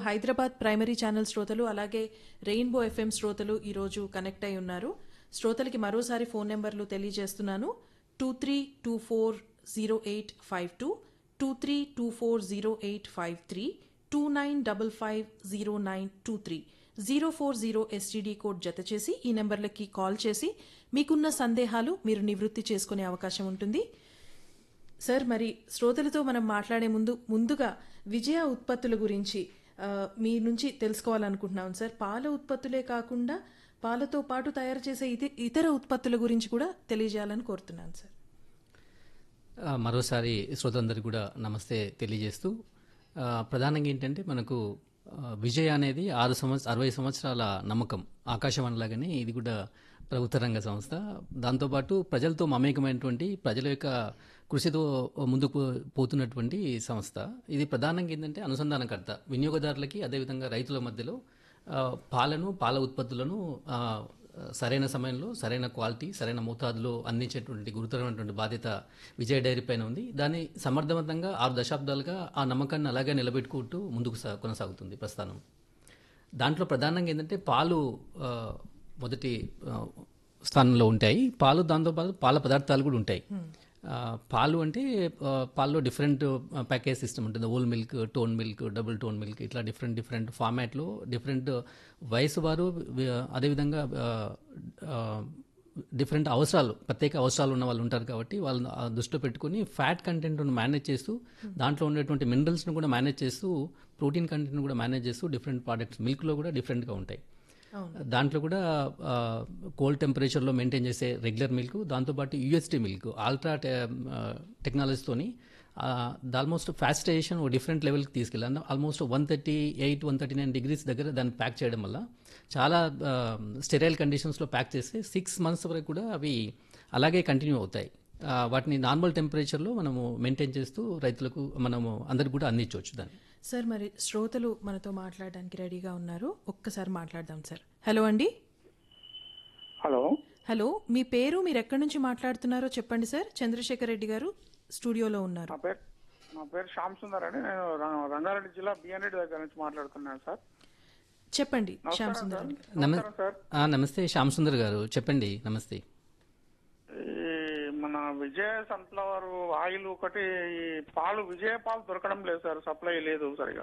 Hyderabad primary channel శ్రోతలు అలాగే rainbow FM శ్రోతలు ఈరోజు కనెక్ట్ అయి ఉన్నారు శ్రోతలకి మరోసారి ఫోన్ నెంబర్లు తెలియజేస్తున్నాను two three two four zero eight five two two three two four zero eight five three two nine double five zero nine two three zero four zero STD code జత చేసి ఈ నెంబర్లకి call చేసి మీకున్న సందేహాలు మీరు నివృత్తి చేసుకునే అవకాశం ఉంటుంది సార్ మరి శ్రోతలతో మనం మాట్లాడే ముందు ముందుగా విజయ ఉత్పత్తుల గురించి ఆ, మీ నుంచి తెలుసుకోవాలనుకుంటున్నాం సార్ పాల ఉత్పత్తులే కాకుండా పాలతో పాటు తయారు చేసే ఇత- ఇతర ఉత్పత్తుల గురించి కూడా తెలియజేయాలని కోరుతున్నాను సార్ ఆ, మరోసారి శ్రోతలందరికీ కూడా నమస్తే తెలియజేస్తూ ఆ, ప్రధానంగా ఏంటంటే మనకు ఆ, విజయ్ అనేది ఆరు సంవత్సర అరవై సంవత్సరాల నమ్మకం ఆకాశవాణి లాగానే ఇది కూడా ప్రభుత్వ రంగ సంస్థ దాంతోపాటు ప్రజలతో మమేకమైనటువంటి ప్రజల యొక్క కృషితో ముందుకు పోతున్నటువంటి సంస్థ ఇది ప్రధానంగా ఏంటంటే అనుసంధానకర్త వినియోగదారులకి అదేవిధంగా రైతుల మధ్యలో ఆ, పాలను పాల ఉత్పత్తులను ఆ, సరైన సమయంలో సరైన క్వాలిటీ సరైన మోతాదులో అందించేటువంటి గురుతరమైనటువంటి బాధ్యత విజయ డైరీ పైన ఉంది దాన్ని సమర్థవంతంగా ఆరు దశాబ్దాలుగా ఆ నమ్మకాన్ని అలాగే నిలబెట్టుకుంటూ ముందుకు సా- కొనసాగుతుంది ప్రస్థానం దాంట్లో ప్రధానంగా ఏంటంటే పాలు ఆ, మొదటి ఆ, స్థానంలో ఉంటాయి పాలు దాంతోపాటు పాల పదార్థాలు కూడా ఉంటాయి ఆ, పాలు అంటే ఆ, పాల్లో డిఫరెంట్ ప్యాకేజ్ సిస్టమ్ ఉంటుంది whole milk tone milk double tone milk ఇట్లా డిఫరెంట్ డిఫరెంట్ ఫార్మాట్లో డిఫరెంట్ వయసు వారు వి- అదేవిధంగా ఆ, ఆ, డిఫరెంట్ అవసరాలు ప్రత్యేక అవసరాలు ఉన్న వాళ్ళు ఉంటారు కాబట్టి వాళ్ళని ఆ దృష్టిలో పెట్టుకుని ఫ్యాట్ కంటెంట్ను మేనేజ్ చేస్తూ దాంట్లో ఉండేటువంటి మినరల్స్ను కూడా మేనేజ్ చేస్తూ ప్రోటీన్ కంటెంట్ను కూడా మేనేజ్ చేస్తూ డిఫరెంట్ ప్రోడక్ట్స్ మిల్క్లో కూడా డిఫరెంట్గా ఉంటాయి దాంట్లో కూడా కోల్డ్ టెంపరేచర్లో మెయింటైన్ చేసే రెగ్యులర్ మిల్క్ దాంతోపాటు యూఎస్టీ మిల్క్ ఆల్ట్రా టెక్నాలజీతోని ఆల్మోస్ట్ ఫ్యాస్టేషన్ ఒక డిఫరెంట్ లెవెల్కి తీసుకెళ్ళాను almost one thirty eight one thirty nine degrees దగ్గర దాన్ని ప్యాక్ చేయడం వల్ల చాలా స్టెరైల్ కండిషన్స్లో ప్యాక్ చేస్తే సిక్స్ మంత్స్ వరకు కూడా అవి అలాగే కంటిన్యూ అవుతాయి ఆ, వాటిని నార్మల్ టెంపరేచర్లో మనము మెయింటైన్ చేస్తూ రైతులకు మనము అందరికి కూడా అందించవచ్చు దాన్ని సార్ మరి శ్రోతలు మనతో మాట్లాడడానికి రెడీగా ఉన్నారు ఒక్కసారి మాట్లాడదాం సార్ హలో అండి హలో హలో మీ పేరు మీరు ఎక్కడి నుంచి మాట్లాడుతున్నారో చెప్పండి సార్ చంద్రశేఖర్ రెడ్డి గారు స్టూడియోలో ఉన్నారు నా పేరు నా పేరు శ్యామ్ సుందర్ అండి నేను రం- రంగారెడ్డి జిల్లా బిఎన్ రెడ్డి దగ్గర నుంచి మాట్లాడుతున్నాను సార్ చెప్పండి శ్యామ్ నమస్కారం సుందర్ సార్ గారు. నమ నమస్కారం సార్ ఆ, నమస్తే శ్యామ్ సుందర్ గారు చెప్పండి నమస్తే ఈ మన విజయ సన్ఫ్లవర్ ఆయిల్ ఒకటి ఈ పాలు విజయ పాలు దొరకడం లేదు సార్ సప్లై లేదు సరిగా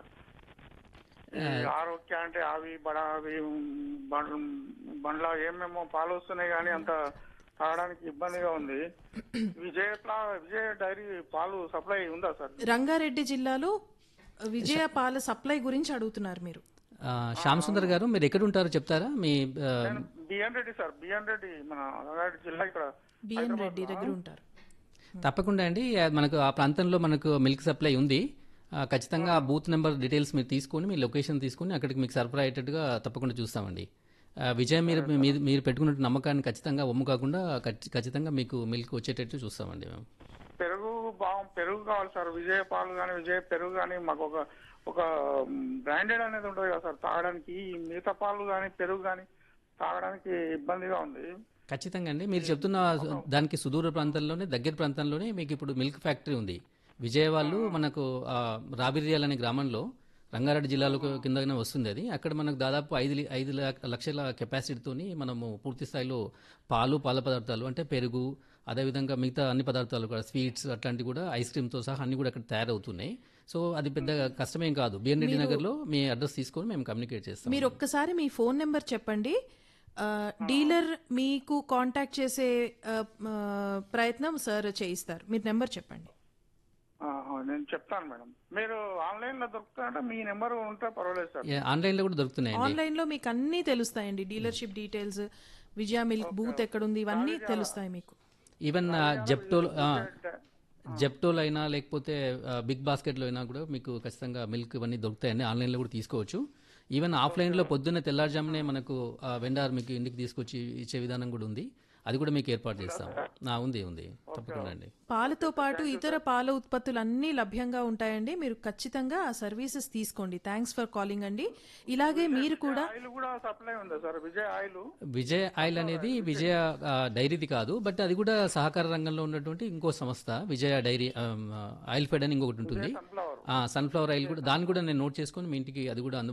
ఈ ఆరోగ్య అంటే అవి బడా అవి బండ్ల బండ్ల ఏమేమో పాలు వస్తున్నాయి కానీ అంత తాగడానికి ఇబ్బందిగా ఉంది విజయ ప్లా విజయ డైరీ పాలు సప్లై ఉందా సార్ రంగారెడ్డి జిల్లాలో విజయ పాల సప్లై గురించి అడుగుతున్నారు మీరు ఆ, శ్యామ్ సుందర్ గారు మీరు ఎక్కడ ఉంటారో చెప్తారా మీ ఆ, BN Reddy sir BN Reddy మన రంగారెడ్డి జిల్లా ఇక్కడ బిఎన్ రెడ్డి దగ్గర ఉంటారు తప్పకుండా అండి ఆ, మనకు ఆ ప్రాంతంలో మనకు మిల్క్ సప్లై ఉంది ఆ, ఖచ్చితంగా ఆ బూత్ నెంబర్ డీటెయిల్స్ మీరు తీసుకొని మీ లొకేషన్ తీసుకొని అక్కడికి మీకు సరఫరా అయ్యేటట్టుగా తప్పకుండా చూస్తామండి ఆ, విజయ్ మీరు మీరు మీరు పెట్టుకున్న నమ్మకాన్ని ఖచ్చితంగా ఒమ్ము కాకుండా ఖచ్చి- ఖచ్చితంగా మీకు మిల్క్ వచ్చేటట్టు చూస్తామండి మేము పెరుగు బాగు పెరుగు కావాలి సార్ విజయ పాలు కానీ విజయ పెరుగు కానీ మాకు ఒక ఒక బ్రాండెడ్ అనేది ఉంటుంది కదా సార్ తాగడానికి ఈ మిగతా పాలు కానీ పెరుగు కానీ తాగడానికి ఇబ్బందిగా ఉంది ఖచ్చితంగా అండి మీరు చెప్తున్న దానికి సుదూర ప్రాంతంలోనే దగ్గర ప్రాంతంలోనే మీకు ఇప్పుడు మిల్క్ ఫ్యాక్టరీ ఉంది విజయ వాళ్ళు మనకు ఆ, రాబిర్యాల్ అనే గ్రామంలో రంగారెడ్డి జిల్లాలో కిందనే వస్తుంది అది అక్కడ మనకు దాదాపు ఐదు లి- ఐదు లక్ష- లక్షల కెపాసిటీతోని మనము పూర్తి స్థాయిలో పాలు పాల పదార్థాలు అంటే పెరుగు అదేవిధంగా మిగతా అన్ని పదార్థాలు కూడా స్వీట్స్ అట్లాంటివి కూడా ఐస్ క్రీమ్తో సహా అన్ని కూడా అక్కడ తయారవుతున్నాయి సో అది పెద్ద కష్టమేం కాదు బిఎన్ రెడ్డి నగర్లో మీ అడ్రస్ తీసుకొని మేము కమ్యూనికేట్ చేస్తాం మీరు ఒక్కసారి మీ ఫోన్ నెంబర్ చెప్పండి ఆ, డీలర్ మీకు కాంటాక్ట్ చేసే ఆ, ఆ, ప్రయత్నం సార్ చేయిస్తారు మీరు నెంబర్ చెప్పండి ఆహా, నేను చెప్తాను మేడం మీరు ఆన్లైన్ లో దొరుకుతారంటే మీ నెంబర్ ఉంటే పర్వాలేదు సార్ ఏ, ఆన్లైన్లో కూడా దొరుకుతున్నాయండి ఆన్లైన్ లో మీకు అన్నీ తెలుస్తాయండి dealership details Vijaya milk booth ఎక్కడుంది ఇవన్నీ తెలుస్తాయి మీకు ఈవెన్ జెప్టోల్ జెప్టోల్ అయినా లేకపోతే ఆ, బిగ్ బాస్కెట్లో అయినా కూడా మీకు ఖచ్చితంగా మిల్క్ ఇవన్నీ దొరుకుతాయండి ఆన్లైన్లో కూడా తీసుకోవచ్చు ఈవెన్ ఆఫ్లైన్లో పొద్దున్న తెల్లారుజామునే మనకు ఆ, వెండార్ మీకు ఇంటికి తీసుకొచ్చి ఇచ్చే విధానం కూడా ఉంది అది కూడా మీకు ఏర్పాటు చేస్తాం ఆ, ఉంది ఉంది తప్పకుండా అండి పాలతో పాటు ఇతర పాల ఉత్పత్తులు అన్నీ లభ్యంగా ఉంటాయండి మీరు ఖచ్చితంగా ఆ సర్వీసెస్ తీసుకోండి థ్యాంక్స్ ఫర్ కాలింగ్ అండి ఇలాగే మీరు కూడా ఆయిల్ కూడా సప్లై ఉందా sir Vijay oil Vijay oil అనేది విజయ ఆ, డైరీది కాదు బట్ అది కూడా సహకార రంగంలో ఉన్నటువంటి ఇంకో సంస్థ విజయ డైరీ ఆ, ఆయిల్ ఫెడ్ అని ఇంకొకటి ఉంటుంది సన్ఫ్లవర్ సన్ఫ్లవర్ ఆయిల్ కూడా దాన్ని కూడా నేను నోట్ చేసుకొని మీ ఇంటికి అది కూడా అందుబాటులో